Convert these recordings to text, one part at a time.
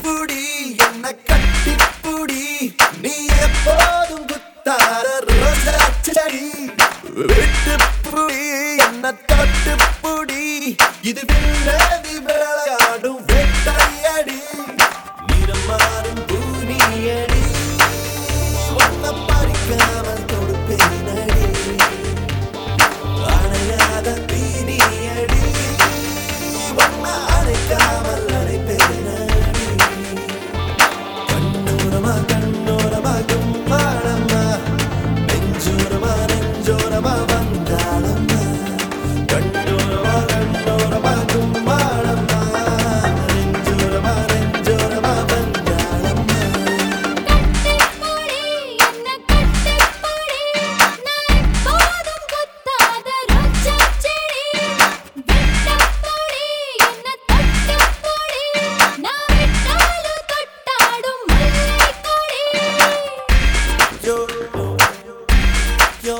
கட்டிப்புடி என்ன கட்டிப்புடி நீ எப்போதும் குத்தார ரோஜா செடி விட்டுப்புடி என்ன தொட்டுப்புடி இது வில்லதி விளையாடும் வேட்டையடி நிறம் மாறும் பூனியடி ஒன்ன பறிக்காமல் கொடுப்பேனடி அணையாத தீனியடி ஒன்ன அணைக்காமல் அணைப்பேனடி கண்ணோரமா கண்ணோரமா கும்மாளம்மா நெஞ்சோரமா நெஞ்சோரமா வந்தாளம்மா கண்ணோரமா கண்ணோரமா கும்மாளம்மா நெஞ்சோரமா நெஞ்சோரமா வந்தாளம்மா கட்டிப்புடி என்ன கட்டிப்புடி நான் எப்போதும் குத்தாத ரோஜா செடி விட்டப்புடி என்ன தொட்டுப்புடி நான் விட்டாலும் தொட்டாடும் முல்லை கொடி Yo, yo,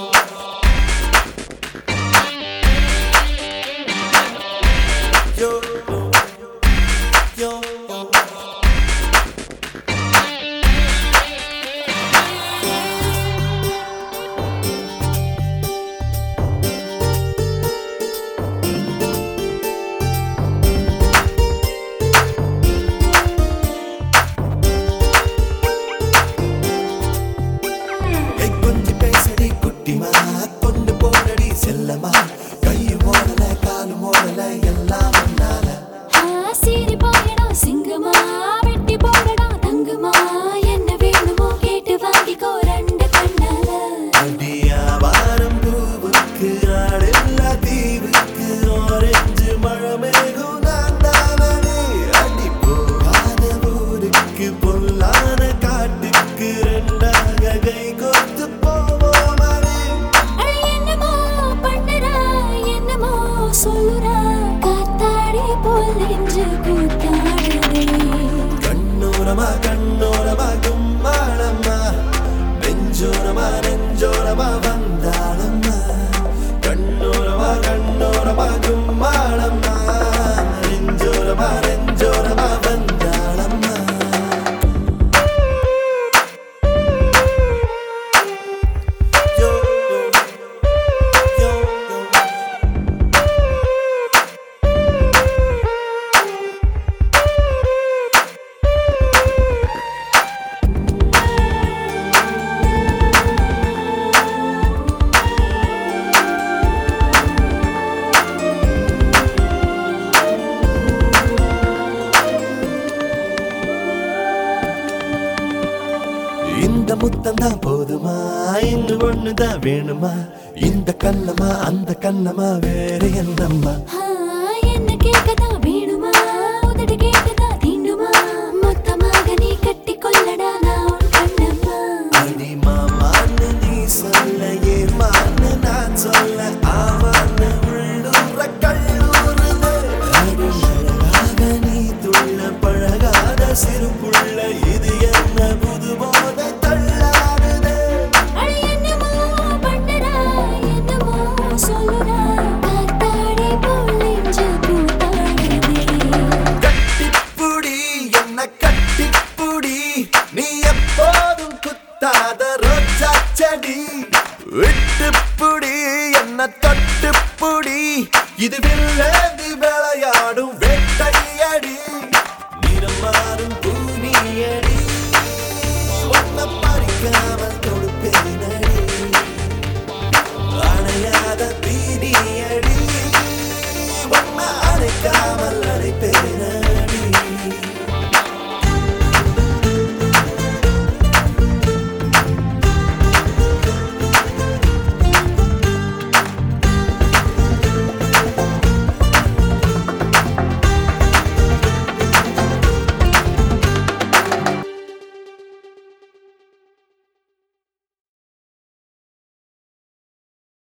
yo, yo, yo. கை கொஞ்சி பேசடி குட்டிமா கொண்டு போனடி செல்லமா கை மோடல காலு மோடல எல்லாம் முன்னால ஆசிரி போயடா சிங்கமா வெட்டி போடடா தங்கமா என்ன வேணுமோ கேட்டு வாங்கிக்கோ ரெண்டு கண்ணால அடியா வாரம் பூவுக்கு ஆடெல்லா தீவுக்கு ஆரஞ்சு மழை மேகம் நான் தானே அடி போகாத ஊருக்கு பொல்லாத காட்டுக்கு ரெண்டாக கை கோர்த்து போவோமடி அட என்னமோ பண்ணுறா என்னமோ சொல்லுறா காத்தாடி போல் நெஞ்சு கூத்தாடுதே கண்ணோரமா கண்ணோரமா கும்மாளம்மா நெஞ்சோரமா நெஞ்சோரமா வந்தாளம்மா கண்ணோரமா கண்ணோரமா கும்மாளம்மா நெஞ்சோரமா நெஞ்சோரமா வந்தாளம்மா யோ யோ யோ யோ இந்த முத்தம் தான் போதுமா இன்று ஒண்ணுதான் வேணுமா இந்த கண்ணமா அந்த கண்ணமா வேற என்னம்மா ஆ, என்ன கேட்கதா வேணுமா உதடு கேட்கதா தீண்டுமா மொத்தமாக நீ கட்டி கொள்ளடா நான் உன் கண்ணம்மா அடி மாமான்னு நீ சொல்ல ஏமான்னு நான் சொல்ல ஆவான்னு உள்ளூர கல்லூருது அடி அழகாக நீ துள்ள பழகாத சிறு புள்ள இது என்ன புது போத தள்ளாடுது அட என்னமோ பண்ணுறா என்னமோ சொல்லுறா காத்தாடி போல் நெஞ்சு கூத்தாடுதே கட்டிப்புடி என்ன கட்டிப்புடி நீ எப்போதும் குத்தாத ரோஜா செடி விட்டுப்புடி என்ன தொட்டுப்புடி இது வில்லதி விளையாடும் வேட்டையடி நிறம் மாறும் பூனியடி ஒன்ன பறிக்காமல் கொடுப்பேனடி அணையாத தீனியடி ஒன்ன அணைக்காமல்